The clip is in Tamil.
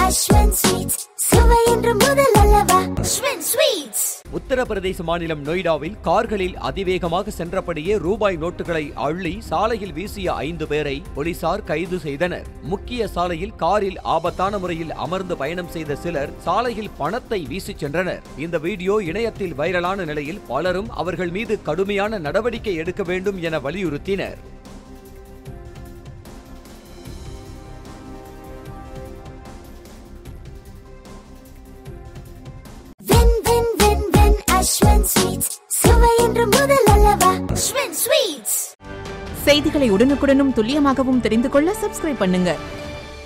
அஸ்வன் ஸ்வீட்ஸ் சுவை என்று முதல் அல்லவா அஸ்வன் ஸ்வீட்ஸ் உத்தரப்பிரதேச மாநிலம் நொய்டாவில் கார்களில் அதிவேகமாக சென்றபடியே ரூபாய் நோட்டுகளை அள்ளி சாலையில் வீசிய ஐந்து பேரை போலீசார் கைது செய்தனர் முக்கிய சாலையில் காரில் ஆபத்தான முறையில் அமர்ந்து பயணம் செய்த சிலர் சாலையில் பணத்தை வீசிச் சென்றனர் இந்த வீடியோ இணையத்தில் வைரலான நிலையில் பலரும் அவர்கள் மீது கடுமையான நடவடிக்கை எடுக்க வேண்டும் என வலியுறுத்தினர் வென் வென் வென் வென் அஸ்வன் ஸ்வீட்ஸ் சுவை என்று முதல் அல்லவா அஸ்வன் ஸ்வீட்ஸ் செய்திகளை உடனுக்குடனும் துல்லியமாகவும் தெரிந்து கொள்ள சப்ஸ்கிரைப் பண்ணுங்க